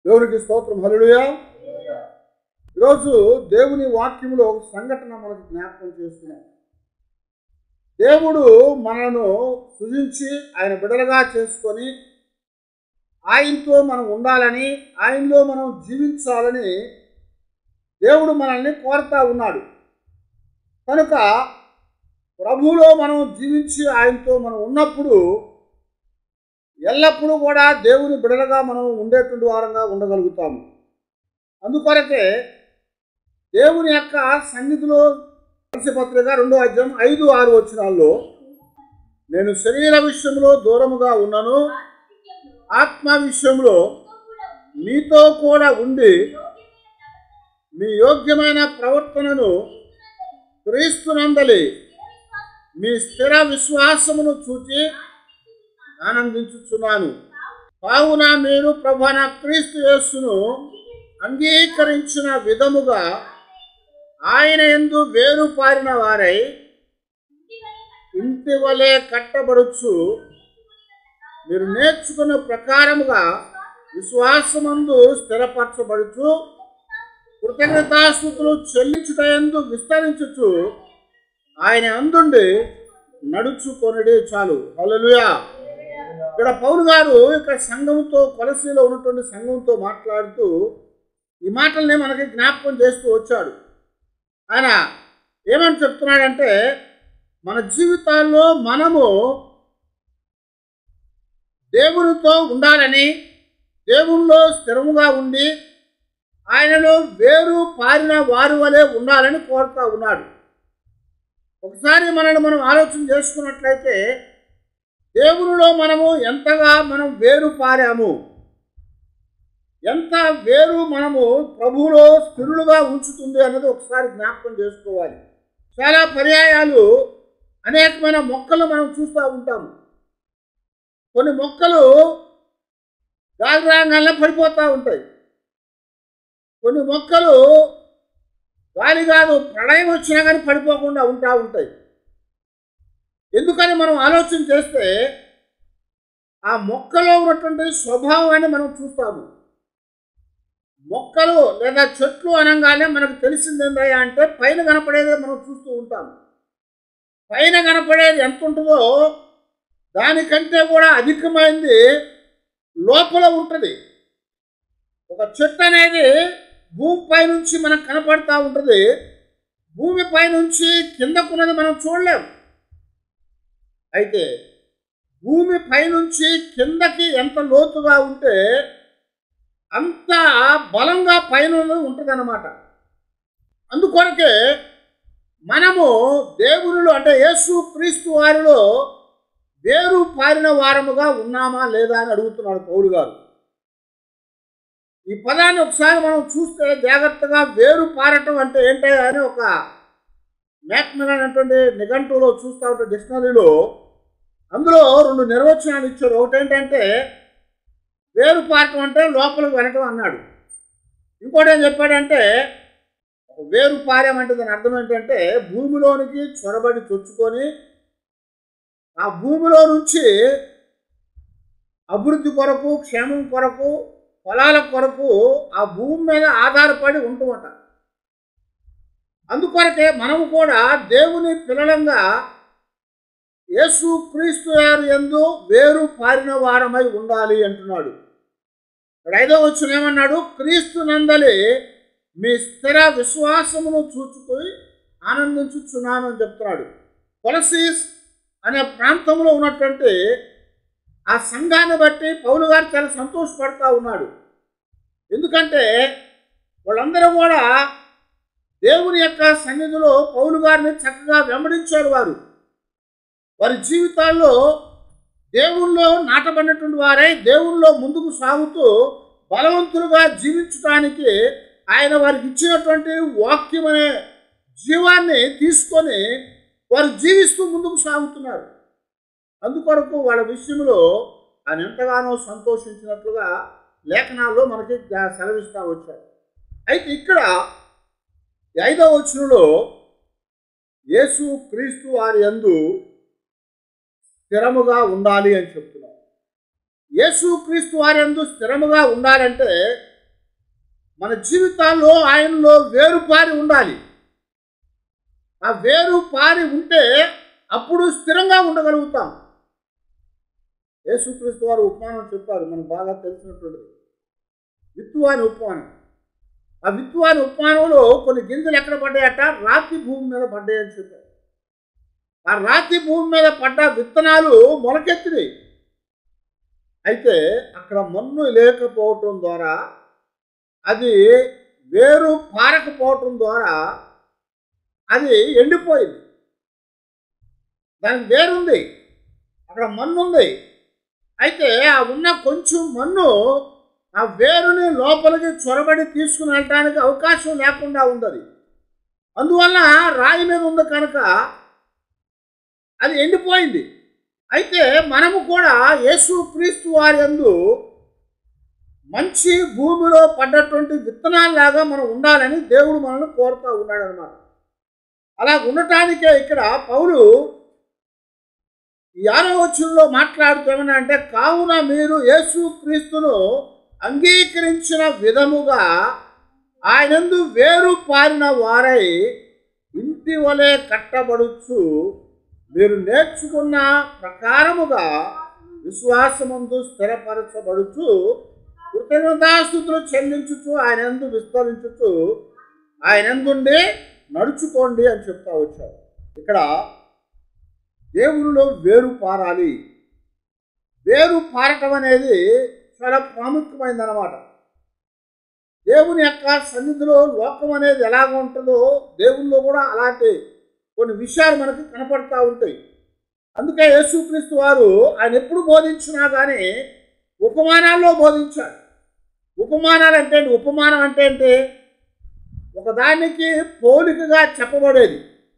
దేవునికి స్తోత్రం హలుడుయా ఈరోజు దేవుని వాక్యములో ఒక సంఘటన మనకు జ్ఞాపకం చేస్తున్నాం దేవుడు మనను సృజించి ఆయన బిడలుగా చేసుకొని ఆయనతో మనం ఉండాలని ఆయనలో మనం జీవించాలని దేవుడు మనల్ని కోరుతా ఉన్నాడు కనుక ప్రభువులో మనం జీవించి ఆయనతో మనం ఉన్నప్పుడు ఎల్లప్పుడూ కూడా దేవుని బిడలుగా మనం ఉండేటువంటి వారంగా ఉండగలుగుతాము అందుకొరకే దేవుని యొక్క సన్నిధిలో తులసి పత్రిక రెండో అధ్యాయం ఐదు ఆరు వచ్చినాల్లో నేను శరీర విషయంలో దూరముగా ఉన్నాను ఆత్మ విషయంలో మీతో కూడా ఉండి మీ యోగ్యమైన ప్రవర్తనను క్రీస్తునందలి మీ స్థిర విశ్వాసమును చూచి ఆనందించుచున్నాను కావున మీరు ప్రభాన క్రీస్తు యేసును అంగీకరించిన విధముగా ఆయన ఎందు వేరు పారిన వారై ఇంటి వలె కట్టబడుచు మీరు నేర్చుకున్న ప్రకారముగా విశ్వాసమందు స్థిరపరచబడుచు కృతజ్ఞతాస్థుతులు చెల్లించుట ఎందు విస్తరించుచు ఆయన అందుండి నడుచుకొనడే చాలు హల్లెలూయా ఇక్కడ పౌలు గారు ఇక్కడ సంఘంతో కొలసీలో ఉన్నటువంటి సంఘంతో మాట్లాడుతూ ఈ మాటల్ని మనకి జ్ఞాపకం చేస్తూ వచ్చాడు ఆయన ఏమని చెప్తున్నాడంటే మన జీవితాల్లో మనము దేవునితో ఉండాలని దేవునిలో స్థిరముగా ఉండి ఆయనలో వేరు పారిన వారి వలె ఉండాలని కోరుతా ఉన్నాడు ఒకసారి మనల్ని మనం ఆలోచన చేసుకున్నట్లయితే దేవునిలో మనము ఎంతగా మనం వేరు పారాము ఎంత వేరు మనము ప్రభువులో స్థిరులుగా ఉంచుతుంది అన్నది ఒకసారి జ్ఞాపకం చేసుకోవాలి చాలా పర్యాయాలు అనేకమైన మొక్కలు మనం చూస్తూ ఉంటాము కొన్ని మొక్కలు గాలి రాగానే పడిపోతూ ఉంటాయి కొన్ని మొక్కలు గాలి కాదు ప్రళయం వచ్చినా కానీ పడిపోకుండా ఉంటా ఉంటాయి ఎందుకని మనం ఆలోచన చేస్తే ఆ మొక్కలో ఉన్నటువంటి స్వభావాన్ని మనం చూస్తాము మొక్కలు లేదా చెట్లు అనగానే మనకు తెలిసింది ఏందయ్యా అంటే పైన కనపడేది మనం చూస్తూ ఉంటాం పైన కనపడేది ఎంత ఉంటుందో దానికంటే కూడా అధికమైంది లోపల ఉంటుంది ఒక చెట్టు అనేది భూమిపై నుంచి మనకు కనపడతా ఉంటుంది భూమిపై నుంచి కిందకున్నది మనం చూడలేం అయితే భూమి పైనుంచి కిందకి ఎంత లోతుగా ఉంటే అంత బలంగా పైన ఉంటుంది అనమాట అందుకొరకే మనము దేవునిలో అంటే యేసు క్రీస్తు వారిలో వేరు పారిన వారముగా ఉన్నామా లేదా అని అడుగుతున్నాడు పౌరు గారు ఈ పదాన్ని ఒకసారి మనం చూస్తే జాగ్రత్తగా వేరు పారటం అంటే ఏంటి అని ఒక మ్యాక్మిల్ అనేటువంటి నిఘంటువులో చూస్తూ ఉంటే డిక్షనరీలో అందులో రెండు నిర్వచనాలు ఇచ్చారు ఒకటి ఏంటంటే వేరు పారటం అంటే లోపలికి వెనకం అన్నాడు ఇంకోటి ఏం చెప్పాడంటే ఒక వేరు పారామంటే దాని అర్థం ఏంటంటే భూమిలోనికి చొరబడి చొచ్చుకొని ఆ భూమిలో నుంచి అభివృద్ధి కొరకు క్షేమం కొరకు పొలాల కొరకు ఆ భూమి మీద ఆధారపడి ఉంటుమట అందుకొరకే మనము కూడా దేవుని పిల్లలంగా యేసు క్రీస్తు గారి ఎందు వేరు పారిన వారమై ఉండాలి అంటున్నాడు ఇక్కడ ఐదో వచ్చిన ఏమన్నాడు క్రీస్తు నందలి మీ స్థిర విశ్వాసమును చూచుకొని ఆనందించుచున్నాను అని చెప్తున్నాడు కొలసీస్ అనే ప్రాంతంలో ఉన్నటువంటి ఆ సంఘాన్ని బట్టి పౌలు గారు చాలా సంతోషపడతా ఉన్నాడు ఎందుకంటే వాళ్ళందరూ కూడా దేవుని యొక్క సన్నిధిలో పౌలు గారిని చక్కగా వెంబడించారు వారు వారి జీవితాల్లో దేవుల్లో నాటబడినటువంటి వారై దేవుల్లో ముందుకు సాగుతూ బలవంతులుగా జీవించడానికి ఆయన వారికి ఇచ్చినటువంటి వాక్యం అనే జీవాన్ని తీసుకొని వారు జీవిస్తూ ముందుకు సాగుతున్నారు అందుకొరకు వాళ్ళ విషయంలో ఆయన ఎంతగానో సంతోషించినట్లుగా లేఖనాల్లో మనకి సెలవిస్తూ వచ్చారు అయితే ఇక్కడ ఈ ఐదవ వచనంలో యేసు క్రీస్తు వారి యందు స్థిరముగా ఉండాలి అని చెప్తున్నారు యేసు క్రీస్తు వారి యందు స్థిరముగా ఉండాలంటే మన జీవితాల్లో ఆయనలో వేరు పారి ఉండాలి ఆ వేరు పారి ఉంటే అప్పుడు స్థిరంగా ఉండగలుగుతాం యేసుక్రీస్తు వారు ఉపమానం చెప్పారు మనకు బాగా తెలిసినటువంటిది విత్తువాని ఉపమానం ఆ విత్తువాని ఉపమానంలో కొన్ని గింజలు ఎక్కడ పడ్డాయట రాతి భూమి మీద పడ్డాయని చెప్పారు ఆ రాతి భూమి మీద పడ్డ విత్తనాలు మొలకెత్తినాయి అయితే అక్కడ మన్ను లేకపోవటం ద్వారా అది వేరు పారకపోవటం ద్వారా అది ఎండిపోయింది దానికి వేరుంది అక్కడ మన్ను ఉంది అయితే ఆ ఉన్న కొంచెం మన్ను ఆ వేరుని లోపలికి చొరబడి తీసుకుని వెళ్ళడానికి అవకాశం లేకుండా ఉంది అందువల్ల రాయి మీద ఉంది కనుక అది ఎండిపోయింది అయితే మనము కూడా యేసు క్రీస్తు వారి యందు మంచి భూమిలో పడ్డటువంటి విత్తనాల్లాగా మనం ఉండాలని దేవుడు మనల్ని కోరుతూ ఉన్నాడు అనమాట అలా ఉండటానికే ఇక్కడ పౌలు ఈ ఆరో వచ్చంలో మాట్లాడుతామని అంటే కావున మీరు యేసు క్రీస్తును అంగీకరించిన విధముగా ఆయనందు వేరు పారిన వారై ఇంటి వలె కట్టబడుచు మీరు నేర్చుకున్న ప్రకారముగా విశ్వాసమందు స్థిరపరచబడుచు కృతజ్ఞతాస్థుతులు చెల్లించుచు ఆయనందు విస్తరించుచు ఆయనందుండి నడుచుకోండి అని చెప్తా వచ్చారు ఇక్కడ దేవునిలో వేరు పారాలి వేరు పారటం అనేది చాలా ప్రాముఖ్యమైనది అనమాట దేవుని యొక్క సన్నిధిలో లోకం అనేది ఎలాగ ఉంటుందో దేవునిలో కూడా అలాంటి కొన్ని విషయాలు మనకి కనపడతా ఉంటాయి అందుకే యేసుక్రీస్తు వారు ఆయన ఎప్పుడు బోధించినా కానీ ఉపమానాల్లో బోధించాడు ఉపమానాలు అంటే ఏంటి? ఉపమానం అంటే ఏంటి ఒకదానికి పోలికగా చెప్పబడేది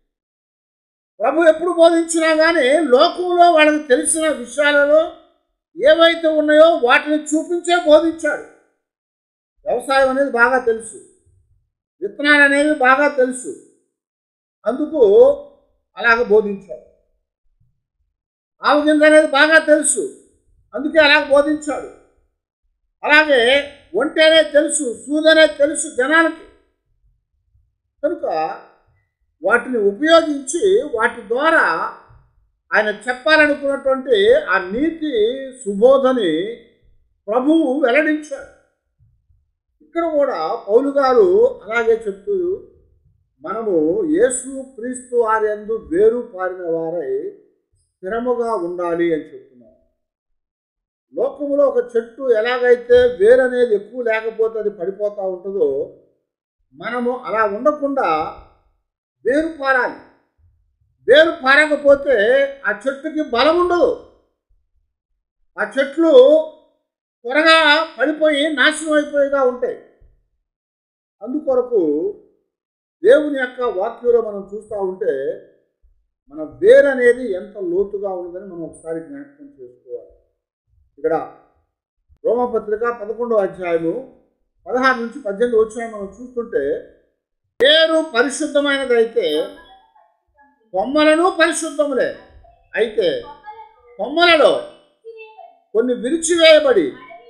ప్రభు ఎప్పుడు బోధించినా కానీ లోకంలో వాళ్ళకి తెలిసిన విషయాలలో ఏవైతే ఉన్నాయో వాటిని చూపించే బోధించాడు వ్యవసాయం అనేది బాగా తెలుసు విత్తనాలు అనేవి బాగా తెలుసు అందుకు అలాగ బోధించాడు ఆవు గింజ అనేది బాగా తెలుసు అందుకే అలాగ బోధించాడు అలాగే ఒంటి అనేది తెలుసు సూది అనేది తెలుసు జనాలకి కనుక వాటిని ఉపయోగించి వాటి ద్వారా ఆయన చెప్పాలనుకున్నటువంటి ఆ నీతి సుబోధని ప్రభువు వెల్లడించాడు ఇక్కడ కూడా పౌలు గారు అలాగే చెప్తూ మనము యేసు క్రీస్తు వారి యందు వేరు పారిన వారై స్థిరముగా ఉండాలి అని చెప్తున్నారు లోకములో ఒక చెట్టు ఎలాగైతే వేరు అనేది ఎక్కువ లేకపోతే అది పడిపోతూ ఉంటుందో మనము అలా ఉండకుండా వేరు పారాలి వేరు పారకపోతే ఆ చెట్టుకి బలం ఉండదు ఆ చెట్లు త్వరగా పడిపోయి నాశనం అయిపోయిగా ఉంటాయి అందుకొరకు దేవుని యొక్క వాక్యంలో మనం చూస్తూ ఉంటే మన వేరు అనేది ఎంత లోతుగా ఉన్నదని మనం ఒకసారి జ్ఞాపకం చేసుకోవాలి ఇక్కడ రోమపత్రిక పదకొండవ అధ్యాయము పదహారు నుంచి పద్దెనిమిది వచ్చాయి మనం చూస్తుంటే వేరు పరిశుద్ధమైనదైతే కొమ్మలను పరిశుద్ధములే అయితే కొమ్మలలో కొన్ని విరిచివేయబడి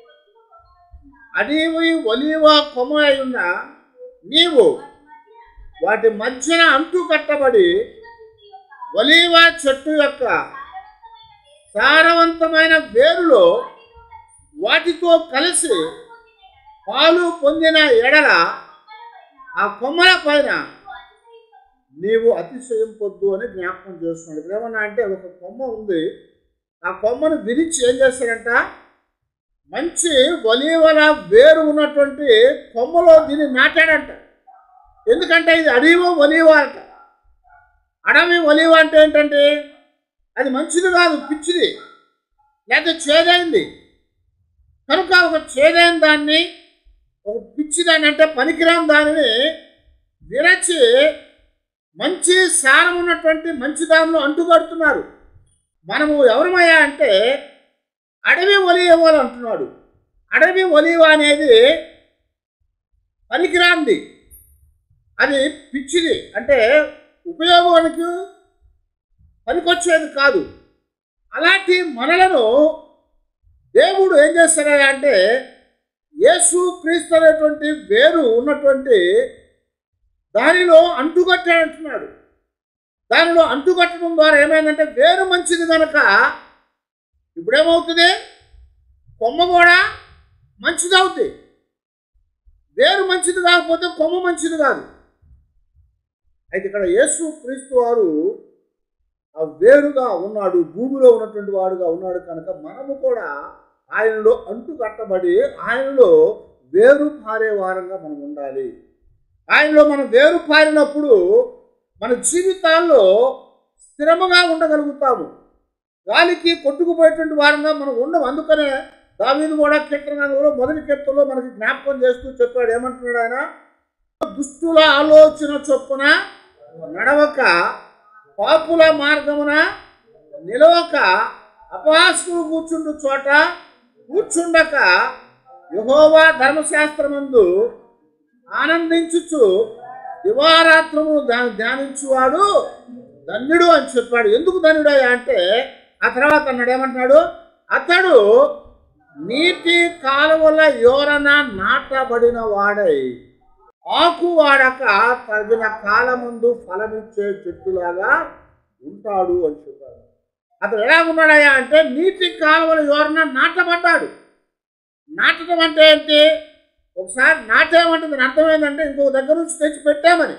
అడవి ఒలివ కొమ్మ అయి ఉన్న నీవు వాటి మధ్యన అంటు కట్టబడి ఒలీవ చెట్టు యొక్క సారవంతమైన వేరులో వాటితో కలిసి పాలు పొందిన ఎడల ఆ కొమ్మల పైన నీవు అతిశయింపొద్దు అని జ్ఞాపకం చేస్తున్నాడు ఇక్కడ ఏమన్నా అంటే ఒక కొమ్మ ఉంది ఆ కొమ్మను విరిచి ఏం చేస్తాడంట మంచి ఒలీవల వేరు ఉన్నటువంటి కొమ్మలో దీన్ని నాటాడంట ఎందుకంటే ఇది అడవి ఒలీవ అంట అడవి ఒలీవ అంటే ఏంటంటే అది మంచిది కాదు పిచ్చిది లేదా చేదైంది కనుక ఒక చేదైన దాన్ని ఒక పిచ్చి దాన్ని అంటే పనికిరాని దానిని విరచి మంచి సారం ఉన్నటువంటి మంచి దానిలో అంటుకడుతున్నారు మనము ఎవరమయ్యా అంటే అడవి ఒలివ అంటున్నాడు అడవి ఒలివ అనేది పనికిరాంది అది పిచ్చిది అంటే ఉపయోగానికి పనికొచ్చేది కాదు అలాంటి మనలను దేవుడు ఏం చేస్తాడా అంటే యేసు క్రీస్తు అనేటువంటి వేరు ఉన్నటువంటి దానిలో అంటుకట్టాడంటున్నాడు దానిలో అంటుకట్టడం ద్వారా ఏమైందంటే వేరు మంచిది కనుక ఇప్పుడేమవుతుంది కొమ్మ కూడా మంచిది అవుతుంది వేరు మంచిది కాకపోతే కొమ్మ మంచిది కాదు అయితే ఇక్కడ యేసు క్రీస్తు వారు ఆ వేరుగా ఉన్నాడు భూమిలో ఉన్నటువంటి వాడుగా ఉన్నాడు కనుక మనము కూడా ఆయనలో అంటు కట్టబడి ఆయనలో వేరు పారే వారంగా మనం ఉండాలి ఆయనలో మనం వేరు పారినప్పుడు మన జీవితాల్లో స్థిరముగా ఉండగలుగుతాము గాలికి కొట్టుకుపోయేటువంటి వారంగా మనం ఉండం అందుకనే దావీదు కూడా కీర్తనలో మొదటి కీర్తనలో మనకి జ్ఞాపకం చేస్తూ చెప్పాడు ఏమంటున్నాడు ఆయన దుష్టుల ఆలోచన చొప్పున నడవక పాపుల మార్గమున నిలవక అపహాస్కులు కూర్చుండు చోట కూర్చుండక యహోవా ధర్మశాస్త్రమందు ఆనందించుచు దివారాత్రము దాన్ని ధ్యానించువాడు ధన్యుడు అని చెప్పాడు ఎందుకు ధన్యుడయ్యా అంటే ఆ తర్వాత అన్నాడు ఏమంటున్నాడు అతడు నీటి కాలువల యోరన నాటబడిన వాడై ఆకు వాడక తగిన కాలమందు ఫలమిచ్చే చెట్టులాగా ఉంటాడు అని చెప్పాడు అతడు ఎలా ఉన్నాడయ్యా అంటే నీటి కాలువల యోరన నాటబడ్డాడు నాటడం అంటే ఏంటి ఒకసారి నాటేమంటే దాని అర్థం ఏంటంటే ఇంకో దగ్గర నుంచి తెచ్చి పెట్టామని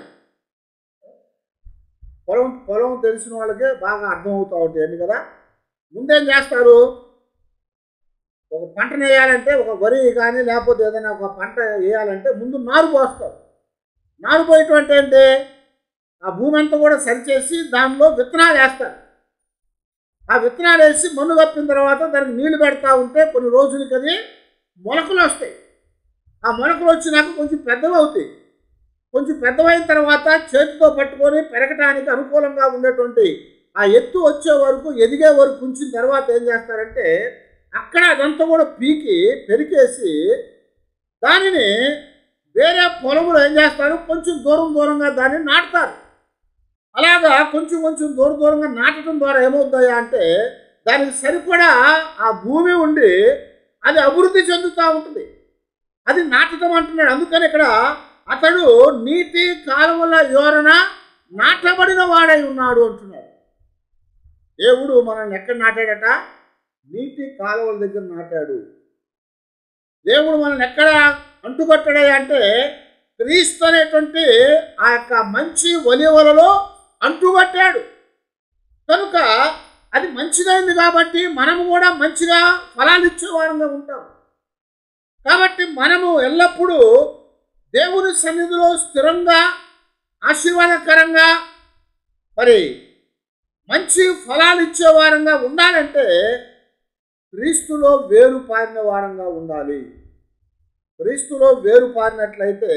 పొలం పొలం తెలిసిన వాళ్ళకే బాగా అర్థమవుతూ ఉంటాయి కదా ముందేం చేస్తారు ఒక పంటను వేయాలంటే ఒక వరి కానీ లేకపోతే ఏదైనా ఒక పంట వేయాలంటే ముందు నారు పోస్తారు నారు పోయటం అంటే ఏంటి ఆ భూమి అంతా కూడా సరిచేసి దానిలో విత్తనాలు వేస్తారు ఆ విత్తనాలు వేసి మన్ను కప్పిన తర్వాత దానికి నీళ్లు పెడతా ఉంటే కొన్ని రోజులకి అది మొలకలు వస్తాయి ఆ మొలకలు వచ్చినాక కొంచెం పెద్దవి అవుతాయి కొంచెం పెద్దవైన తర్వాత చేతితో పట్టుకొని పెరగటానికి అనుకూలంగా ఉండేటువంటి ఆ ఎత్తు వచ్చే వరకు ఎదిగే వరకు ఉంచిన తర్వాత ఏం చేస్తారంటే అక్కడ అదంతా కూడా పీకి పెరికేసి దానిని వేరే పొలంలో ఏం చేస్తారు కొంచెం దూరం దూరంగా దాన్ని నాటుతారు అలాగా కొంచెం కొంచెం దూరం దూరంగా నాటడం ద్వారా ఏమవుతాయా అంటే దానికి సరిపడా ఆ భూమి ఉండి అది అభివృద్ధి చెందుతూ ఉంటుంది అది నాటడం అంటున్నాడు అందుకని ఇక్కడ అతడు నీటి కాలువల యోరన నాటబడిన వాడై ఉన్నాడు అంటున్నాడు దేవుడు మనల్ని ఎక్కడ నాటాడట నీటి కాలువల దగ్గర నాటాడు దేవుడు మనల్ని ఎక్కడ అంటుకట్టాడే అంటే క్రీస్తు అనేటువంటి ఆ యొక్క మంచి ఒలివలలో అంటుకట్టాడు కనుక అది మంచిదైంది కాబట్టి మనము కూడా మంచిగా ఫలాలు ఇచ్చేవారంగా ఉంటాం కాబట్టి మనము ఎల్లప్పుడూ దేవుని సన్నిధిలో స్థిరంగా ఆశీర్వాదకరంగా మరి మంచి ఫలాలు ఇచ్చే వారంగా ఉండాలంటే క్రీస్తులో వేరు పారిన వారంగా ఉండాలి క్రీస్తులో వేరు పారినట్లయితే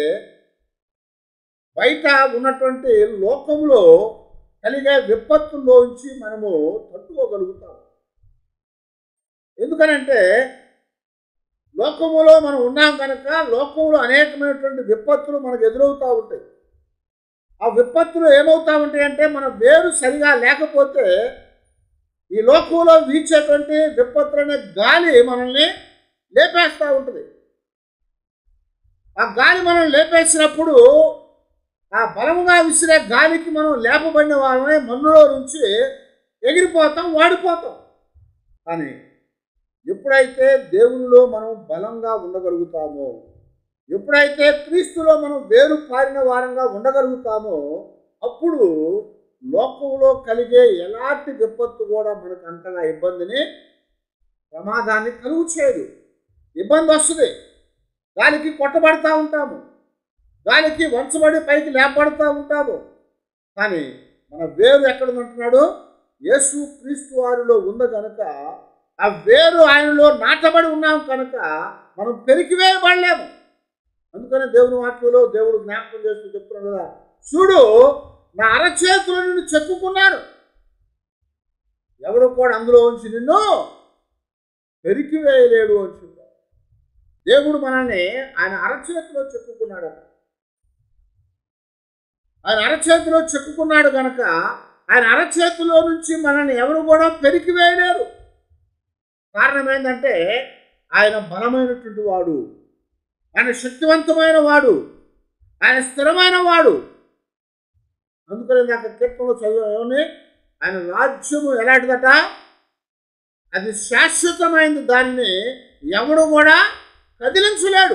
బయట ఉన్నటువంటి లోకంలో కలిగే విపత్తుల్లోంచి మనము తట్టుకోగలుగుతాం ఎందుకనంటే లోకములో మనం ఉన్నాం కనుక లోకంలో అనేకమైనటువంటి విపత్తులు మనకు ఎదురవుతూ ఉంటాయి ఆ విపత్తులు ఏమవుతా ఉంటాయి అంటే మన వేరు సరిగా లేకపోతే ఈ లోకంలో వీచేటువంటి విపత్తులనే గాలి మనల్ని లేపేస్తూ ఉంటుంది ఆ గాలి మనం లేపేసినప్పుడు ఆ బలముగా విసిరే గాలికి మనం లేపబడిన వాళ్ళమే మన్నులో నుంచి ఎగిరిపోతాం వాడిపోతాం కానీ ఎప్పుడైతే దేవునిలో మనం బలంగా ఉండగలుగుతామో ఎప్పుడైతే క్రీస్తులో మనం వేరు పారిన వారంగా ఉండగలుగుతామో అప్పుడు లోకంలో కలిగే ఎలాంటి విపత్తు కూడా మనకు అంతగా ఇబ్బందిని ప్రమాదాన్ని కలుగు చేయదు ఇబ్బంది వస్తుంది గాలికి కొట్టబడతా ఉంటాము గాలికి వంచబడి పైకి లేపబడతా ఉంటాము కానీ మన వేరు ఎక్కడ ఉంటున్నాడు యేసు క్రీస్తు వారిలో ఉంది కనుక ఆ వేరు ఆయనలో నాటబడి ఉన్నాం కనుక మనం పెరికివేయబడలేము అందుకనే దేవుని వాక్యంలో దేవుడు జ్ఞాపకం చేస్తూ చెప్తున్నాడు కదా చూడు నా అరచేతుల నుండి చెక్కుకున్నాను ఎవడు కూడా అందులో ఉంచి నిన్ను పెరికివేయలేడు అని చెప్పాడు దేవుడు మనల్ని ఆయన అరచేతిలో చెక్కుకున్నాడట ఆయన అరచేతిలో చెక్కుకున్నాడు కనుక ఆయన అరచేతిలో నుంచి మనల్ని ఎవరు కూడా పెరికి వేయలేరు కారణం ఏంటంటే ఆయన బలమైనటువంటి వాడు ఆయన శక్తివంతమైన వాడు ఆయన స్థిరమైన వాడు అందుకని నాకు కీర్తనలో చదివామని ఆయన రాజ్యము ఎలాంటిదట అది శాశ్వతమైనది దానిని ఎవడు కూడా కదిలించలేడు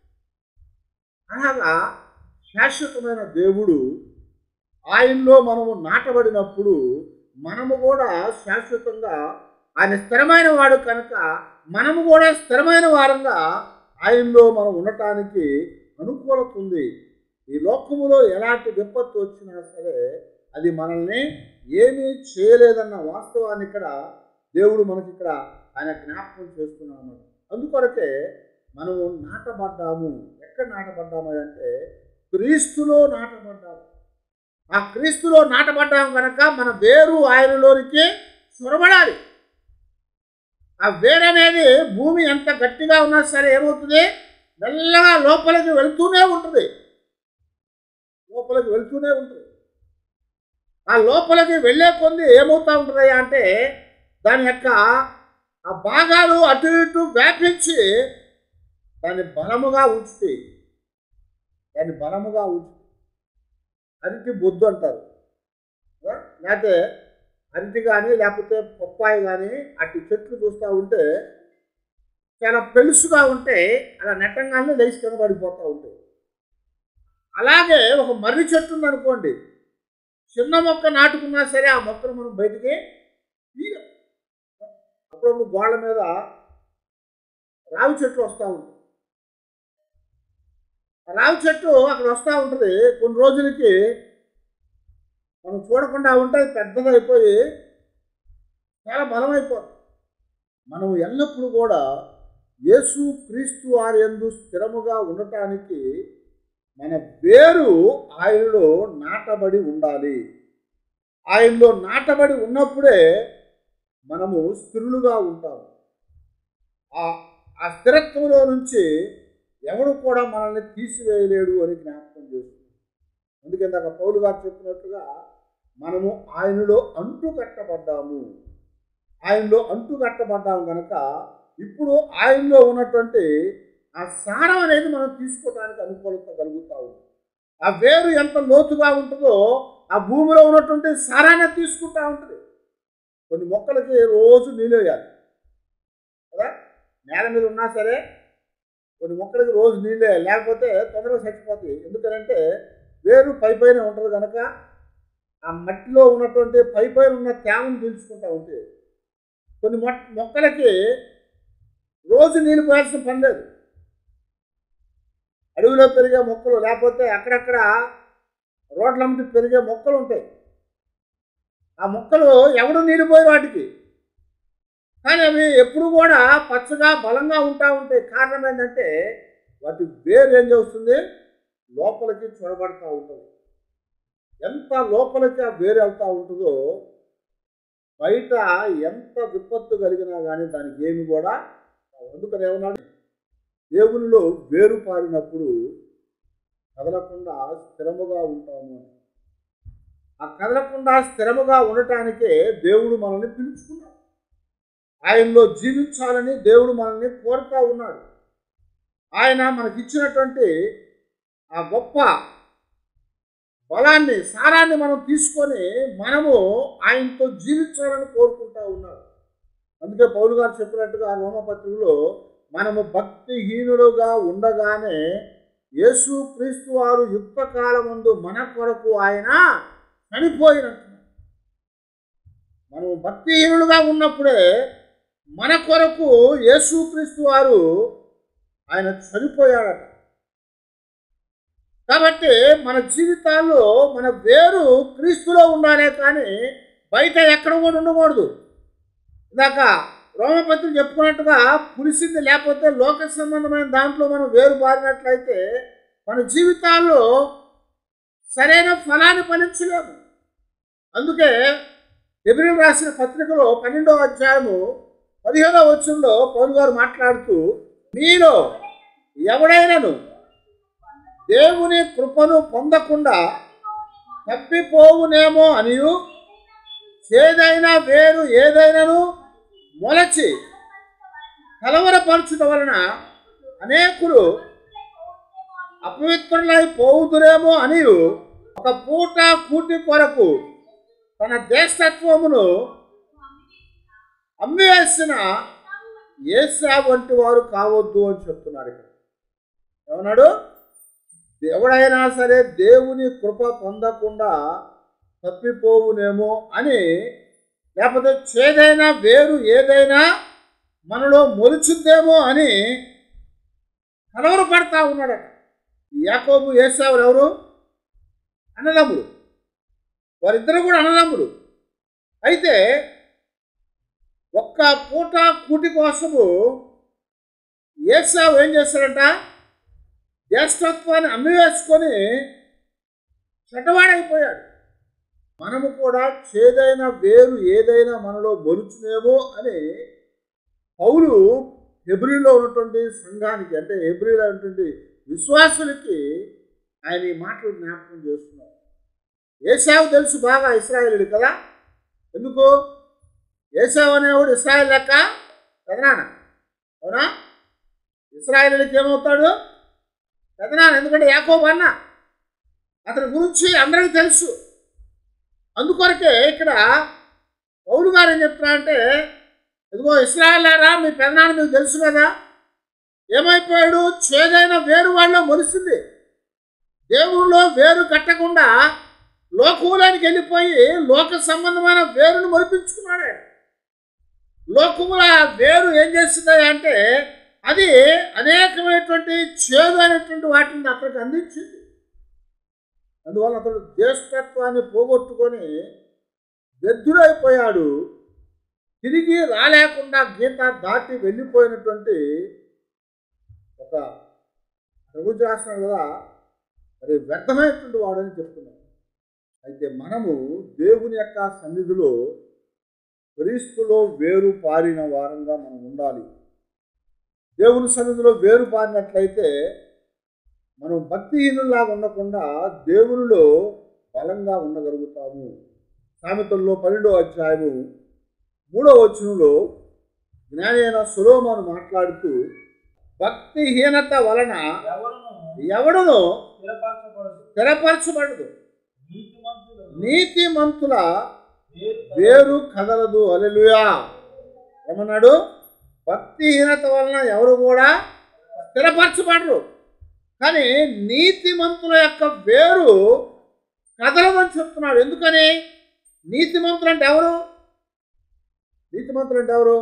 అలాగా శాశ్వతమైన దేవుడు ఆయనలో మనము నాటబడినప్పుడు మనము కూడా శాశ్వతంగా ఆయన స్థిరమైన వాడు కనుక మనము కూడా స్థిరమైన వారంగా ఆయనలో మనం ఉండటానికి అనుకూలత ఉంది ఈ లోకములో ఎలాంటి విపత్తు వచ్చినా సరే అది మనల్ని ఏమీ చేయలేదన్న వాస్తవాన్ని ఇక్కడ దేవుడు మనకి ఇక్కడ ఆయన జ్ఞాపకం చేస్తున్నాము అందుకొరకే మనము నాటబడ్డాము ఎక్కడ నాటబడ్డాము అంటే క్రీస్తులో నాటబడ్డాము ఆ క్రీస్తులో నాటబడ్డాము కనుక మన వేరు ఆయనలోనికి చొరబడాలి ఆ వేరు అనేది భూమి ఎంత గట్టిగా ఉన్నా సరే ఏమవుతుంది మెల్లగా లోపలికి వెళ్తూనే ఉంటుంది లోపలికి వెళ్తూనే ఉంటుంది ఆ లోపలికి వెళ్ళే కొద్ది ఏమవుతూ ఉంటుంది అంటే దాని యొక్క ఆ భాగాలు అటు ఇటు వ్యాపించి దాన్ని బలముగా ఉంచుతాయి దాన్ని బలముగా ఉంచుతాయి అరటి బొద్దు అంటారు కదా? లేకపోతే అరటి కానీ లేకపోతే పప్పాయి కానీ అట్టి చెట్లు చూస్తూ ఉంటే చాలా పెలుసుగా ఉంటే అలా నెట్టంగానే లేచి కింద పడిపోతూ ఉంటాయి అలాగే ఒక మర్రి చెట్టు ఉందనుకోండి చిన్న మొక్క నాటుకున్నా సరే ఆ మొక్కను మనం బయటికి తీయం అప్పుడప్పుడు గోళ్ళ మీద రావి చెట్లు వస్తూ ఉంటాయి ఆ రావి చెట్టు అక్కడ వస్తూ ఉంటుంది కొన్ని రోజులకి మనం చూడకుండా ఉంటే అది పెద్దదైపోయి చాలా బలమైపోతుంది మనం ఎల్లప్పుడూ కూడా యేసు క్రీస్తు వారి యందు స్థిరముగా ఉండటానికి మన వేరు ఆయనలో నాటబడి ఉండాలి ఆయనలో నాటబడి ఉన్నప్పుడే మనము స్థిరులుగా ఉంటాము ఆ ఆ స్థిరత్వంలో నుంచి ఎవడు కూడా మనల్ని తీసివేయలేడు అని జ్ఞాపకం చేస్తుంది అందుకే ఇందాక పౌలు గారు చెప్పినట్టుగా మనము ఆయనలో అంటు కట్టబడ్డాము ఆయనలో అంటు కట్టబడ్డాము కనుక ఇప్పుడు ఆయనలో ఉన్నటువంటి ఆ సారం అనేది మనం తీసుకోవడానికి అనుకూలత కలుగుతా ఉంది ఆ వేరు ఎంత లోతుగా ఉంటుందో ఆ భూమిలో ఉన్నటువంటి సారాన్ని తీసుకుంటా ఉంటుంది కొన్ని మొక్కలకి రోజు నీళ్ళు వేయాలి కదా నేల మీద ఉన్నా సరే కొన్ని మొక్కలకి రోజు నీళ్ళు వేయాలి లేకపోతే తొందరగా చచ్చిపోతాయి ఎందుకంటే వేరు పై పైన ఉంటుంది కనుక ఆ మట్టిలో ఉన్నటువంటి పై పైన ఉన్న తేమను పీల్చుకుంటా ఉంటాయి కొన్ని మొ- మొక్కలకి రోజు నీళ్ళు పోయాల్సిన పని లేదు అడవిలో పెరిగే మొక్కలు లేకపోతే అక్కడక్కడ రోడ్లమ్మటి పెరిగే మొక్కలు ఉంటాయి ఆ మొక్కలు ఎవడు నీళ్ళు పోయి వాటికి కానీ అవి ఎప్పుడు కూడా పచ్చగా బలంగా ఉంటా ఉంటాయి కారణం ఏంటంటే వాటి వేరు ఏం చేస్తుంది లోపలికి చొరబడతా ఉంటుంది ఎంత లోపలికి ఆ వేరు వెళ్తూ ఉంటుందో బయట ఎంత విపత్తు కలిగినా కానీ దానికి ఏమి కూడా రాదు. అందుకని ఏమన్నాడు దేవునిలో వేరు పారినప్పుడు కదలకుండా స్థిరముగా ఉంటాము అని. ఆ కదలకుండా స్థిరముగా ఉండటానికే దేవుడు మనల్ని పిలుచుకున్నాడు ఆయనలో జీవించాలని దేవుడు మనల్ని కోరుతా ఉన్నాడు ఆయన మనకిచ్చినటువంటి ఆ గొప్ప బలాన్ని సారాన్ని మనం తీసుకొని మనము ఆయనతో జీవించాలని కోరుకుంటా ఉన్నాడు అందుకే పౌలు గారు చెప్పినట్టుగా రోమపత్రికలో మనము భక్తిహీనులుగా ఉండగానే యేసు క్రీస్తు వారు యుక్త కాలమందు మన కొరకు ఆయన చనిపోయినట్టు మనం భక్తిహీనులుగా ఉన్నప్పుడే మన కొరకు యేసుక్రీస్తు వారు ఆయన చనిపోయాడట కాబట్టి మన జీవితాల్లో మన వేరు క్రీస్తులో ఉండాలే కానీ బయట ఎక్కడ కూడా ఉండకూడదు ఇందాక రోమపత్రులు చెప్పుకున్నట్టుగా పులిసింది లేకపోతే లోక సంబంధమైన దాంట్లో మనం వేరు బారినట్లయితే మన జీవితాల్లో సరైన ఫలాన్ని ఫలించలేము అందుకే ఎబ్రిల్ రాసిన పత్రికలో పన్నెండవ అధ్యాయము పదిహేనవ వచ్చంలో పౌలు గారు మాట్లాడుతూ మీలో ఎవడైనను దేవుని కృపను పొందకుండా తప్పిపోవునేమో అనియు ఏదైనా వేరు ఏదైనాను మొలచి కలవరపరచుట వలన అనేకులు అపవిత్రులై పోవుదురేమో అని ఒక పూట కూటి కొరకు తన జ్యేష్ఠత్వమును అమ్మివేసిన ఏసా వంటి వారు కావద్దు అని చెప్తున్నాడు ఇక్కడ ఏమన్నాడు ఎవడైనా సరే దేవుని కృప పొందకుండా తప్పిపోవునేమో అని లేకపోతే చేదైనా వేరు ఏదైనా మనలో మొలుచుద్దేమో అని కలవరు పడతా ఉన్నాడట ఈ యాకోబు ఏసావులు ఎవరు అన్నదమ్ముడు వారిద్దరు కూడా అన్నదమ్ముడు అయితే ఒక్క పూట కూటి కోసము ఏసావు ఏం చేస్తాడంట జ్యేష్ఠత్వాన్ని అమ్మివేసుకొని చెడ్డవాడైపోయాడు మనము కూడా చేదైన వేరు ఏదైనా మనలో మొలుచునేమో అని పౌలు హెబ్రిలో ఉన్నటువంటి సంఘానికి అంటే హెబ్రిలో ఉన్నటువంటి విశ్వాసులకి ఆయన ఈ మాటలు జ్ఞాపకం చేస్తున్నారు ఏసావు తెలుసు బాగా ఇస్రాయేలుడు కదా ఎందుకు ఏసావు అనేవాడు ఇస్రాయేల్ లెక్క పెదనాన్న అవునా ఇస్రాయేలుడికి ఏమవుతాడు పెదనాన్న ఎందుకంటే యాకోబు అన్న అతని గురించి అందరికీ తెలుసు అందుకొరకే ఇక్కడ పౌలు గారు ఏం చెప్తున్నా అంటే ఇదిగో ఇస్రాయలారా మీ పెదనాన్న మీకు తెలుసు కదా ఏమైపోయాడు చేదైన వేరు వాళ్ళ మొలిసింది దేవుల్లో వేరు కట్టకుండా లోకములానికి వెళ్ళిపోయి లోక సంబంధమైన వేరును మొలిపించుకున్నాడు ఆయన. లోకముల వేరు ఏం చేస్తుంది అంటే అది అనేకమైనటువంటి చేదు అనేటువంటి వాటిని అతనికి అందించింది అందువల్ల అతడు జ్యేష్ఠత్వాన్ని పోగొట్టుకొని వ్యర్థుడైపోయాడు తిరిగి రాలేకుండా గీత దాటి వెళ్ళిపోయినటువంటి ఒక ప్రభు రాస్తున్నాడు కదా మరి వ్యర్థమైనటువంటి వాడని చెప్తున్నాడు అయితే మనము దేవుని యొక్క సన్నిధిలో క్రీస్తులో వేరు పారిన వారంగా మనం ఉండాలి దేవుని సన్నిధిలో వేరు పారినట్లయితే మనం భక్తిహీనులాగా ఉండకుండా దేవునిలో బలంగా ఉండగలుగుతాము సామెతల్లో పన్నెండో అధ్యాయము మూడో వచనంలో జ్ఞాని అయిన సులోమాను మాట్లాడుతూ భక్తిహీనత వలన ఎవరును ఎవడును స్థిరపరచబడదు స్థిరపరచబడదు నీతిమంతులు నీతిమంతుల వేరు వేరు కదలదు అలెలుయా ఏమన్నాడు భక్తిహీనత వలన ఎవరు కూడా స్థిరపరచబడరు కానీ నీతిమంతుల యొక్క వేరు కదలదని చెప్తున్నాడు ఎందుకని నీతిమంతులు అంటే ఎవరు నీతిమంతులు అంటే ఎవరు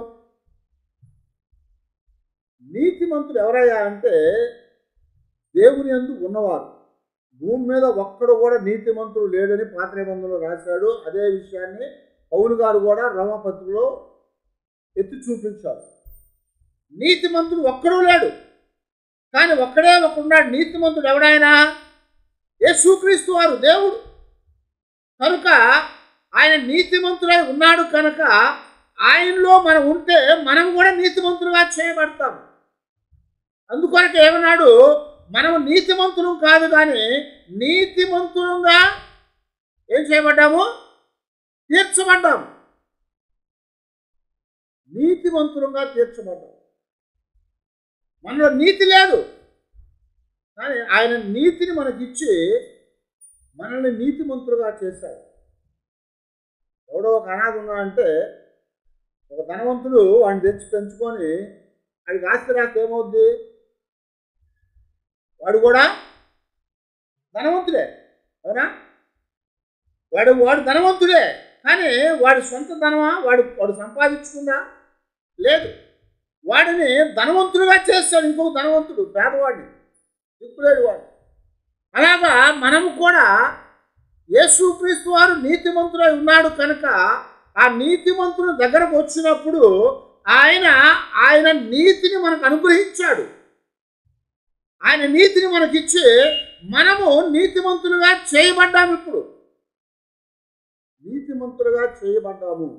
నీతిమంతులు ఎవరయ్యా అంటే దేవుని యందు ఉన్నవారు భూమి మీద ఒక్కడు కూడా నీతిమంతుడు లేడని పాత నిబంధనలో రాశాడు అదే విషయాన్ని పౌలు గారు కూడా రమపత్రికలో ఎత్తి చూపించారు నీతిమంతుడు ఒక్కడూ లేడు కానీ ఒక్కడే ఒకడున్నాడు నీతిమంతుడు ఎవడైనా యేసుక్రీస్తు వారు దేవుడు కనుక ఆయన నీతిమంతుడై ఉన్నాడు కనుక ఆయనలో మనం ఉంటే మనం కూడా నీతిమంతులుగా చేయబడతాం అందుకొరకు ఏమన్నాడు మనం నీతిమంతులం కాదు కానీ నీతిమంతులంగా ఏం చేయబడ్డాము తీర్చబడ్డాము నీతిమంతులంగా తీర్చబడ్డాం మనలో నీతి లేదు కానీ ఆయన నీతిని మనకిచ్చి మనల్ని నీతిమంతులుగా చేశాడు ఎవడో ఒక అనాథ ఉన్నాడంటే ఒక ధనవంతుడు వాడిని తెచ్చి పెంచుకొని వాడికి ఆస్తి రాస్తే ఏమవుద్ది వాడు కూడా ధనవంతుడే అవునా వాడు వాడు ధనవంతుడే కానీ వాడి సొంత ధనమా వాడు వాడు సంపాదించుకుందా లేదు వాడిని ధనవంతుడుగా చేస్తాడు ఇంకొక ధనవంతుడు పేదవాడిని దిక్కులేడు వాడు అలాగా మనము కూడా యేసుక్రీస్తు వారు నీతిమంతుడై ఉన్నాడు కనుక ఆ నీతిమంతుని దగ్గరకు వచ్చినప్పుడు ఆయన ఆయన నీతిని మనకు అనుగ్రహించాడు ఆయన నీతిని మనకిచ్చి మనము నీతిమంతులుగా చేయబడ్డాము ఇప్పుడు నీతిమంతులుగా చేయబడ్డాము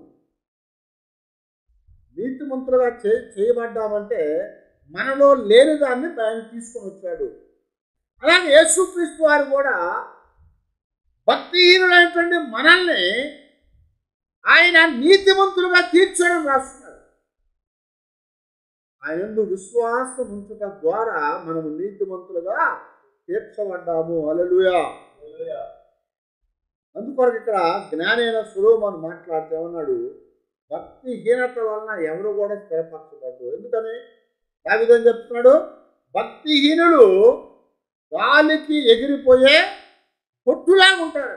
నీతిమంతులుగా చే చేయబడ్డామంటే మనలో లేని దాన్ని ఆయన తీసుకొని వచ్చాడు అలాగే యేసుక్రీస్తు వారు కూడా భక్తిహీనులైనటువంటి మనల్ని ఆయన నీతిమంతులుగా తీర్చడం రాస్తున్నాడు ఆయన యందు విశ్వాసం ఉంచడం ద్వారా మనము నీతిమంతులుగా తీర్చబడ్డాము అలలుయా హల్లెలూయా. అందుకొరకు ఇక్కడ జ్ఞానైన సులోమను మాట్లాడితే ఏమన్నాడు భక్తిహీనత వలన ఎవరు కూడా స్థిరపరచబడ్డు ఎందుకని దావిదని చెప్తున్నాడు భక్తిహీనులు గాలికి ఎగిరిపోయే పొట్టులాగా ఉంటారు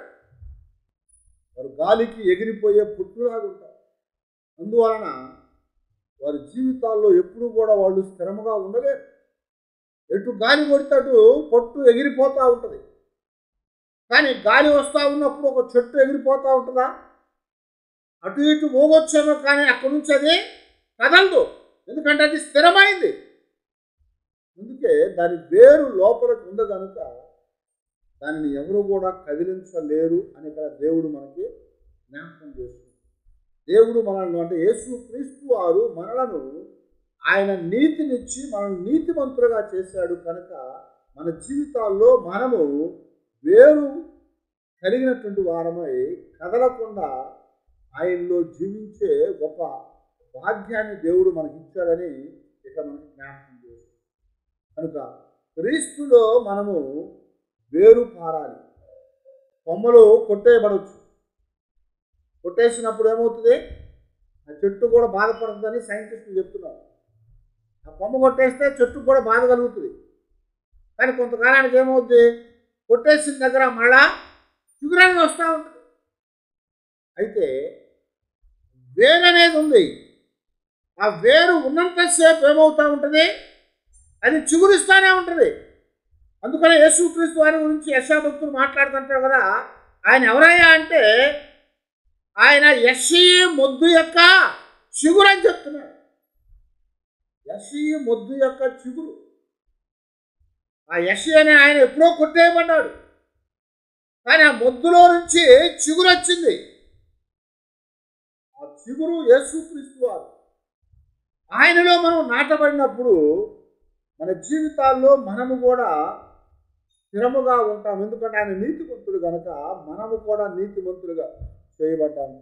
వారు గాలికి ఎగిరిపోయే పొట్టులాగా ఉంటారు అందువలన వారి జీవితాల్లో ఎప్పుడు కూడా వాళ్ళు స్థిరముగా ఉండలేరు ఎటు గాలి కొడితే అటు పొట్టు ఎగిరిపోతూ ఉంటుంది కానీ గాలి వస్తూ ఉన్నప్పుడు ఒక చెట్టు ఎగిరిపోతూ ఉంటుందా అటు ఇటు ఊగొచ్చేమో కానీ అక్కడి నుంచి అది కదలదు ఎందుకంటే అది స్థిరమైంది అందుకే దాని వేరు లోపలికి ఉంది కనుక దానిని ఎవరు కూడా కదిలించలేరు అని ఇక్కడ దేవుడు మనకి జ్ఞాపకం చేస్తుంది దేవుడు మనల్ని అంటే యేసు క్రీస్తు వారు మనలను ఆయన నీతినిచ్చి మనల్ని నీతిమంతులుగా చేశాడు కనుక మన జీవితాల్లో మనము వేరు కలిగినటువంటి వారమై కదలకుండా ఆయనలో జీవించే గొప్ప భాగ్యాన్ని దేవుడు మనకి ఇచ్చాడని ఇక మనకి జ్ఞాపకం చేస్తుంది కనుక క్రీస్తులో మనము వేరు పారాలి కొమ్మలు కొట్టేయబడవచ్చు కొట్టేసినప్పుడు ఏమవుతుంది ఆ చెట్టు కూడా బాధపడుతుందని సైంటిస్టులు చెప్తున్నారు ఆ కొమ్మ కొట్టేస్తే చెట్టుకు కూడా బాధ కలుగుతుంది కానీ కొంతకాలానికి ఏమవుద్ది కొట్టేసిన దగ్గర మళ్ళా చిగురాన్ని వస్తూ ఉంటుంది అయితే వేరు అనేది ఉంది ఆ వేరు ఉన్నంతసేపు ఏమవుతూ ఉంటుంది అది చిగురిస్తూనే ఉంటుంది అందుకనే యేసుక్రీస్తు వారి గురించి యశాభక్తులు మాట్లాడుతుంటారు కదా ఆయన ఎవరయ్యా అంటే ఆయన యశీ మొద్దు యొక్క చిగురు అని చెప్తున్నాడు యశీ మొద్దు యొక్క చిగురు ఆ యశి అనే ఆయన ఎప్పుడో కొట్టేయబడ్డాడు కానీ ఆ మొద్దులో నుంచి చిగురు వచ్చింది ఆ చిగురు యేసుక్రీస్తు వారు ఆయనలో మనం నాటబడినప్పుడు మన జీవితాల్లో మనము కూడా స్థిరముగా ఉంటాం ఎందుకంటే ఆయన నీతిమంతుడు కనుక మనము కూడా నీతిమంతులుగా చేయబడ్డాము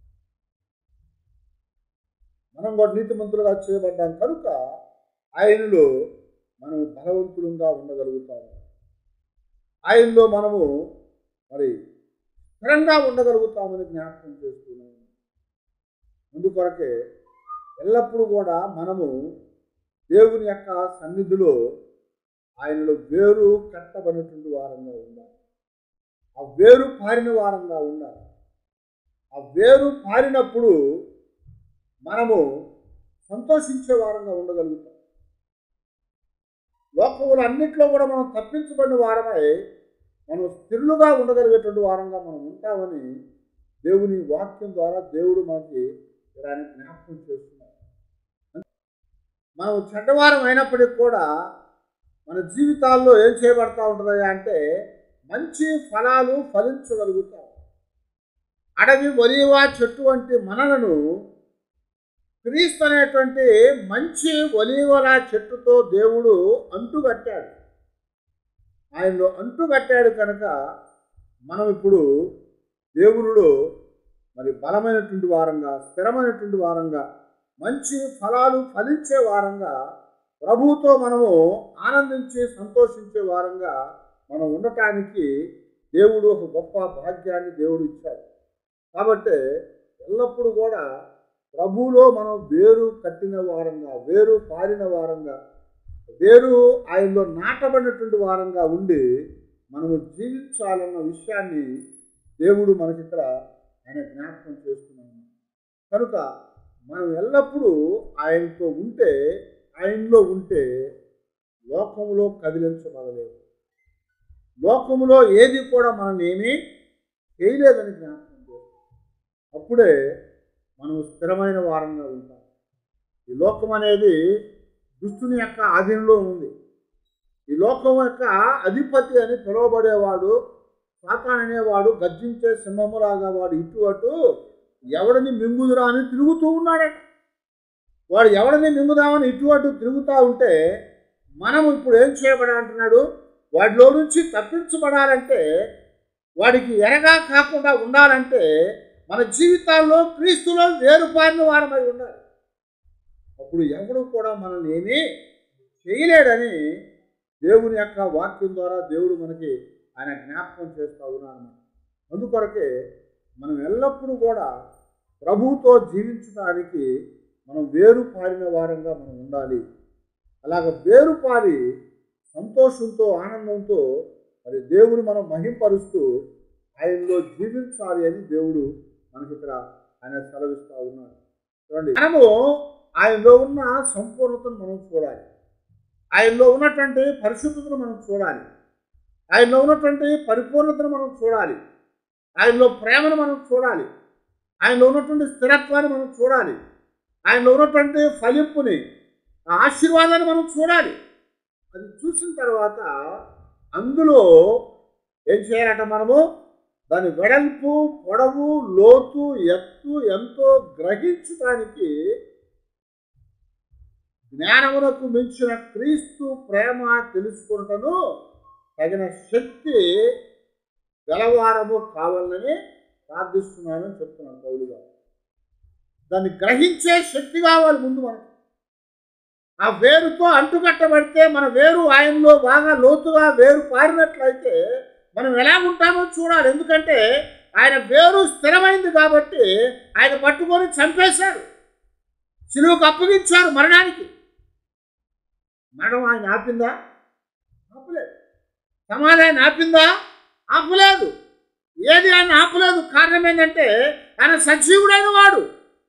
మనం కూడా నీతిమంతులుగా చేయబడ్డాం కనుక ఆయనలో మనం బలవంతులంగా ఉండగలుగుతాము ఆయనలో మనము మరి స్థిరంగా ఉండగలుగుతామని జ్ఞాపకం చేస్తున్నాము అందుకొరకే ఎల్లప్పుడూ కూడా మనము దేవుని యొక్క సన్నిధిలో ఆయనలో వేరు కట్టబడినటువంటి వారంగా ఉండాలి ఆ వేరు పారిన వారంగా ఉండాలి ఆ వేరు పారినప్పుడు మనము సంతోషించే వారంగా ఉండగలుగుతాం లోకములు అన్నిట్లో కూడా మనం తప్పించబడిన వారమై మనం స్థిరులుగా ఉండగలిగేటువంటి వారంగా మనం ఉంటామని దేవుని వాక్యం ద్వారా దేవుడు మనకి ఆయన జ్ఞాపకం చేస్తున్నారు మనం చెడ్డవారం అయినప్పటికీ కూడా మన జీవితాల్లో ఏం చేయబడతా ఉంటుందా అంటే మంచి ఫలాలు ఫలించగలుగుతాం అడవి ఒలివ చెట్టు వంటి మనలను క్రీస్తు అనేటువంటి మంచి ఒలీవల చెట్టుతో దేవుడు అంటుకట్టాడు ఆయనలో అంటుకట్టాడు కనుక మనం ఇప్పుడు దేవునిలో మరి బలమైనటువంటి వారంగా స్థిరమైనటువంటి వారంగా మంచి ఫలాలు ఫలించే వారంగా ప్రభువుతో మనము ఆనందించి సంతోషించే వారంగా మనం ఉండటానికి దేవుడు ఒక గొప్ప భాగ్యాన్ని దేవుడు ఇచ్చాడు కాబట్టి ఎల్లప్పుడూ కూడా ప్రభువులో మనం వేరు కట్టిన వారంగా వేరు పారిన వారంగా వేరు ఆయనలో నాటబడినటువంటి వారంగా ఉండి మనము జీవించాలన్న విషయాన్ని దేవుడు మనకిక్కడ ఆయన జ్ఞాపకం చేస్తున్నాము కనుక మనం ఎల్లప్పుడూ ఆయనతో ఉంటే ఆయనలో ఉంటే లోకములో కదిలించబడలేదు లోకములో ఏది కూడా మనల్ని ఏమీ చేయలేదని జ్ఞాపకం చేస్తాం అప్పుడే మనం స్థిరమైన వారంగా ఉంటాం ఈ లోకం అనేది దుష్టుని యొక్క ఆధీనంలో ఉంది ఈ లోకం యొక్క అధిపతి అని పిలువబడేవాడు సాతాన్ అనేవాడు గర్జించే సింహములాగా వాడు ఇటు అటు ఎవడిని మింగుదురా అని తిరుగుతూ ఉన్నాడట వాడు ఎవడిని మింగుదామని ఇటు అటు తిరుగుతూ ఉంటే మనం ఇప్పుడు ఏం చేయబడా అంటున్నాడు వాడిలో నుంచి తప్పించబడాలంటే వాడికి ఎరగా కాకుండా ఉండాలంటే మన జీవితాల్లో క్రీస్తులో వేరుపారిన వారమై ఉండాలి అప్పుడు ఎవడు కూడా మనల్ని ఏమీ చేయలేడని దేవుని యొక్క వాక్యం ద్వారా దేవుడు మనకి ఆయన జ్ఞాపకం చేస్తూ ఉన్నాను అందుకొరకే మనం ఎల్లప్పుడూ కూడా ప్రభువుతో జీవించడానికి మనం వేరు పారిన వారంగా మనం ఉండాలి అలాగ వేరు పారి సంతోషంతో ఆనందంతో మరి దేవుని మనం మహింపరుస్తూ ఆయనలో జీవించాలి అని దేవుడు మనకి ఇక్కడ ఆయన సెలవిస్తూ ఉన్నాడు చూడండి మనము ఆయనలో ఉన్న సంపూర్ణతను మనం చూడాలి ఆయనలో ఉన్నటువంటి పరిశుద్ధతను మనం చూడాలి ఆయనలో ఉన్నటువంటి పరిపూర్ణతను మనం చూడాలి ఆయనలో ప్రేమను మనం చూడాలి ఆయనలో ఉన్నటువంటి స్థిరత్వాన్ని మనం చూడాలి ఆయనలో ఉన్నటువంటి ఫలింపుని ఆ ఆశీర్వాదాన్ని మనం చూడాలి అది చూసిన తర్వాత అందులో ఏం చేయాలట మనము దాని వెడల్పు పొడవు లోతు ఎత్తు ఎంతో గ్రహించడానికి జ్ఞానమునకు మించిన క్రీస్తు ప్రేమ తెలుసుకుంటను తగిన శక్తి గలవారము కావాలని ప్రార్థిస్తున్నానని చెప్తున్నాను పౌలు గారు దాన్ని గ్రహించే శక్తి కావాలి ముందు మనకి ఆ వేరుతో అంటుకట్టబడితే మన వేరు ఆయనలో బాగా లోతుగా వేరు పారినట్లయితే మనం ఎలా ఉంటామో చూడాలి ఎందుకంటే ఆయన వేరు స్థిరమైంది కాబట్టి ఆయన పట్టుకొని చంపేశారు సిలువుకు అప్పగించారు మరణానికి మరణం ఆయన ఆపిందా ఆపలేదు సమాధి ఆయన ఆపిందా ఆపలేదు ఏది ఆయన ఆపలేదు కారణం ఏంటంటే ఆయన సజీవుడైన వాడు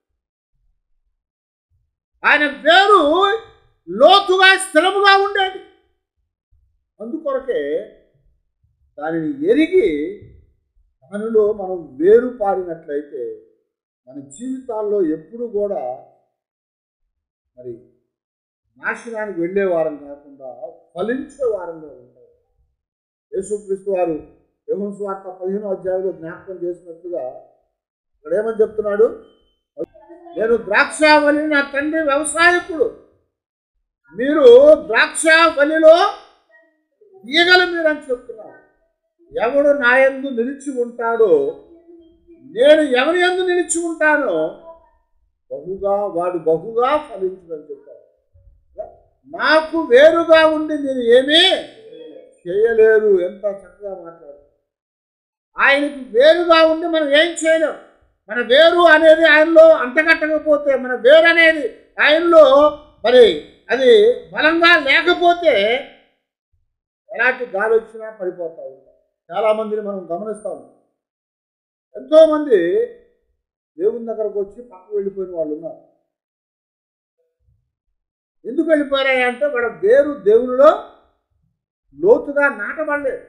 ఆయన వేరు లోతుగా స్థిరముగా ఉండేది అందుకొరకే దానిని ఎరిగి దానిలో మనం వేరు పారినట్లయితే మన జీవితాల్లో ఎప్పుడు కూడా మరి నాశనానికి వెళ్ళే వారం కాకుండా ఫలించే వారంగా ఉంటారు యేసుక్రీస్తు వారు యోహన్ స్వార్థ పదిహేను అధ్యాయంలో జ్ఞాపకం చేసినట్లుగా ఇక్కడ ఏమని చెప్తున్నాడు నేను ద్రాక్షావళి నా తండ్రి వ్యవసాయకుడు మీరు ద్రాక్షావళిలో ఈగలు మీరు అని చెప్తున్నారు ఎవడు నా యందు నిలిచి ఉంటాడో నేను ఎవరి యందు నిలిచి ఉంటానో బహుగా వాడు బహుగా ఫలించుదని చెప్పారు నాకు వేరుగా ఉండి మీరు ఏమీ చేయలేరు ఎంత చక్కగా మాట్లాడు ఆయనకి వేరుగా ఉండి మనం ఏం చేయలేం మన వేరు అనేది ఆయనలో అంటగట్టకపోతే మన వేరు అనేది ఆయనలో మరి అది బలంగా లేకపోతే ఎలాంటి గాలి వచ్చినా పడిపోతా ఉంటాం చాలామందిని మనం గమనిస్తాము ఎంతోమంది దేవుని దగ్గరకు వచ్చి పక్కకు వెళ్ళిపోయిన వాళ్ళు ఉన్నారు ఎందుకు వెళ్ళిపోయారా అంటే వాళ్ళ వేరు దేవునిలో లోతుగా నాటబడలేదు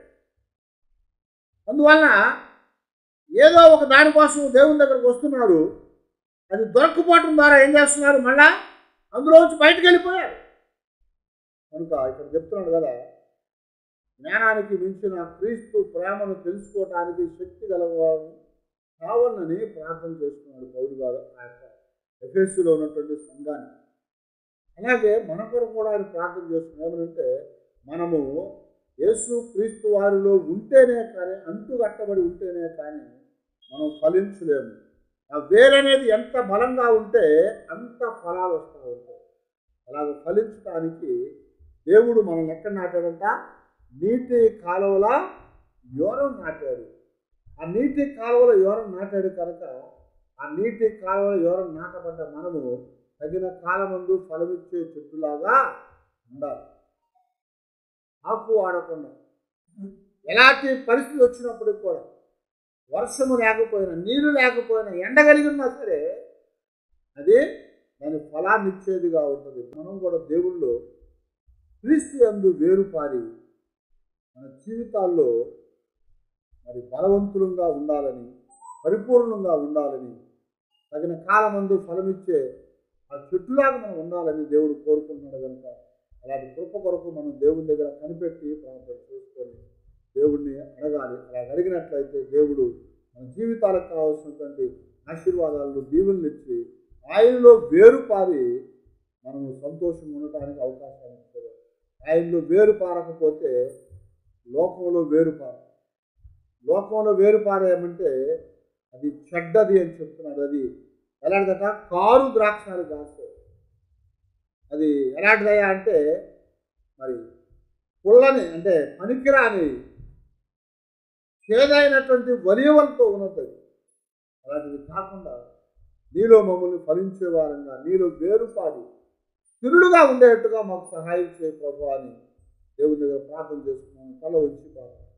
అందువలన ఏదో ఒక దానికోసం దేవుని దగ్గరకు వస్తున్నారు అది దొరకపోవటం ద్వారా ఏం చేస్తున్నారు మళ్ళా అందులోంచి బయటకు వెళ్ళిపోయారు కనుక ఇక్కడ చెప్తున్నాడు కదా జ్ఞానానికి మించిన క్రీస్తు ప్రేమను తెలుసుకోవటానికి శక్తి గలవారు కావాలని ప్రార్థన చేస్తున్నాడు పౌరు గారు ఆ యొక్క ఎఫ్ఎస్సిలో ఉన్నటువంటి సంఘాన్ని అలాగే మన కొరకు కూడా ఆయన ప్రార్థన చేస్తున్నాం ఏమనంటే మనము యేసు క్రీస్తు వారిలో ఉంటేనే కానీ అంటు కట్టబడి ఉంటేనే కానీ మనం ఫలించలేము ఆ వేరనేది ఎంత బలంగా ఉంటే అంత ఫలాలు వస్తూ ఉంటాయి అలాగ ఫలించడానికి దేవుడు మనల్ని ఎక్కడ నాటాడంట నీటి కాలువల యోరం నాటాడు ఆ నీటి కాలువల యోరం నాటాడు కనుక ఆ నీటి కాలువల యోరం నాటబడ్డ మనము తగిన కాలమందు ఫలమిచ్చే చెట్టులాగా ఉండాలి ఆకు వాడకుండా ఎలాంటి పరిస్థితి వచ్చినప్పటికి కూడా వర్షము లేకపోయినా నీరు లేకపోయినా ఎండ కలిగి ఉన్నా సరే అది దాని ఫలాన్ని ఇచ్చేదిగా ఉంటుంది మనం కూడా దేవుళ్ళు క్రీస్తు యందు వేరుపారి మన జీవితాల్లో మరి బలవంతులంగా ఉండాలని పరిపూర్ణంగా ఉండాలని తగిన కాలమందు ఫలమిచ్చే ఆ చెట్టులాగా మనం ఉండాలని దేవుడు కోరుకుంటున్నాడు కనుక అలాంటి కృప కొరకు మనం దేవుని దగ్గర కనిపెట్టి ప్రార్థన చేసుకొని దేవుడిని అడగాలి అలా అడిగినట్లయితే దేవుడు మన జీవితాలకు కావాల్సినటువంటి ఆశీర్వాదాలను దీవులను ఇచ్చి ఆయనలో వేరు పారి మనము సంతోషంగా ఉండటానికి అవకాశాన్ని ఇస్తారు ఆయనలో వేరు పారకపోతే లోకంలో వేరు పార లోకంలో వేరు పారేయమంటే అది చెడ్డది అని చెప్తున్నాడు అది ఎలాంటిదట కారు ద్రాక్షాలు కాస్తాయి అది ఎలాంటిదయ్యా అంటే మరి పుల్లని అంటే పనికిరాని చేదైనటువంటి వలియవలతో ఉన్నది అలాంటిది కాకుండా నీలో మమ్మల్ని ఫలించే వారంగా నీలో వేరుపాడి స్థిరుడుగా ఉండేట్టుగా మాకు సహాయం చేయ ప్రభు అని దేవుని దగ్గర ప్రార్థన చేసుకున్నాను తల వచ్చి ప్రార్థన